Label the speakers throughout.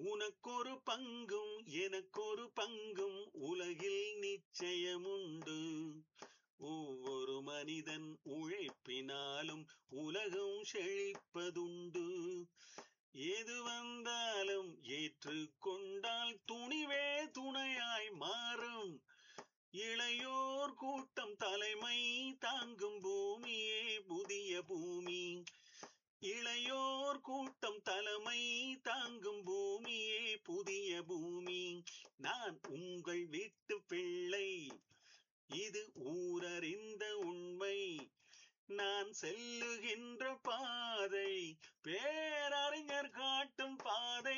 Speaker 1: உனக்கொரு பங்கும் எனக்கொரு பங்கும் உலகில் நிச்சயமுண்டு ஒவ்வொரு மனிதன் உழைப்பினாலும் உலகம் செழிப்பதுண்டு எது வந்தாலும் ஏற்றுக்கொண்டால் துணிவே துணையாய் மாறும் இளையோர் கூட்டம் தலைமை தாங்கும் பூமியே புதிய பூமி இளையோர் கூட்டம் தலைமை தாங்கும் பூமியே புதிய பூமி நான் உங்கள் வீட்டு பிள்ளை இது ஊரறிந்த உண்மை நான் செல்லுகின்ற பாதை பேரறிஞர் காட்டும் பாதை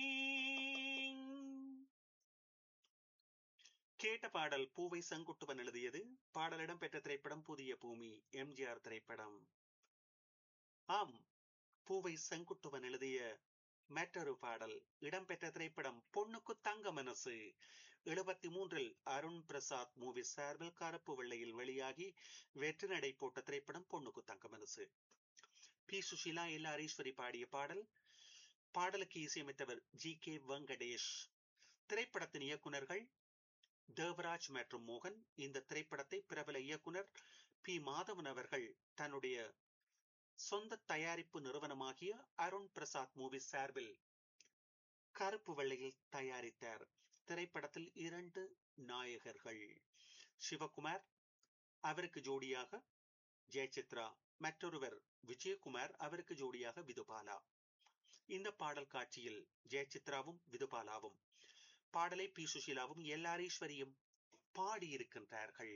Speaker 1: கேட்ட பாடல் பூவை செங்குட்டுவன் எழுதியது பாடலிடம் பெற்ற திரைப்படம் புதிய பூமி எம்ஜிஆர் திரைப்படம் ஆம் பூவை செங்குட்டுவன் எழுதிய மற்றொரு பாடல் இடம்பெற்ற திரைப்படம் பொண்ணுக்கு தங்க மனசு எழுபத்தி மூன்றில் அருண் பிரசாத் மூவி சார்பில் கருப்பு வெள்ளையில் வெளியாகி வெற்றி நடை போட்ட திரைப்படம் பொண்ணுக்கு தங்க மனசு பி சுஷீலா எல் ஹரீஸ்வரி பாடிய பாடல் பாடலுக்கு இசையமைத்தவர் ஜி கே வெங்கடேஷ் திரைப்படத்தின் இயக்குநர்கள் தேவராஜ் மற்றும் மோகன் இந்த திரைப்படத்தை பிரபல இயக்குனர் பி மாதவன் அவர்கள் தன்னுடைய சொந்த தயாரிப்பு நிறுவனமாகிய அருண் பிரசாத் மூவி சார்பில் கருப்பு வெள்ளையில் தயாரித்தார் திரைப்படத்தில் இரண்டு நாயகர்கள் சிவகுமார் அவருக்கு ஜோடியாக ஜெயசித்ரா மற்றொருவர் விஜயகுமார் அவருக்கு ஜோடியாக விதுபாலா இந்த பாடல் காட்சியில் ஜெயசித்ராவும் விதுபாலாவும் பாடலை பி சுஷீலாவும் எல்லாரீஸ்வரியும் பாடியிருக்கின்றார்கள்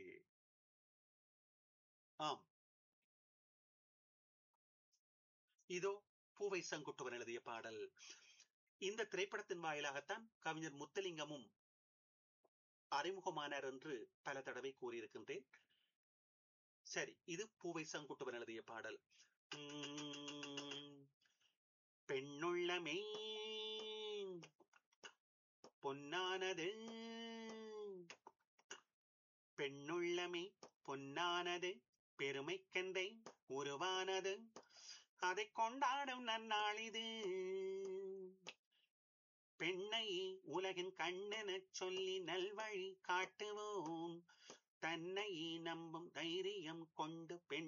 Speaker 1: ஆம் இதோ பூவை சங்குட்டுவன் எழுதிய பாடல் இந்த திரைப்படத்தின் வாயிலாகத்தான் கவிஞர் முத்தலிங்கமும் அறிமுகமானார் என்று பல தடவை கூறியிருக்கின்றேன் சரி இது பூவை சங்குட்டுவன் எழுதிய பாடல் பெண்ணுள்ளமே பொன்னானது பெண்ணுள்ளமே பொன்னானது பெருமைக்கெந்தை உருவானது அதை கொண்டாடும் நன்னாளிது பெண்ணை உலகின் கண்ணென சொல்லி நல்வழி காட்டுவோம் தன்னை நம்பும் தைரியம் கொண்டு பெண்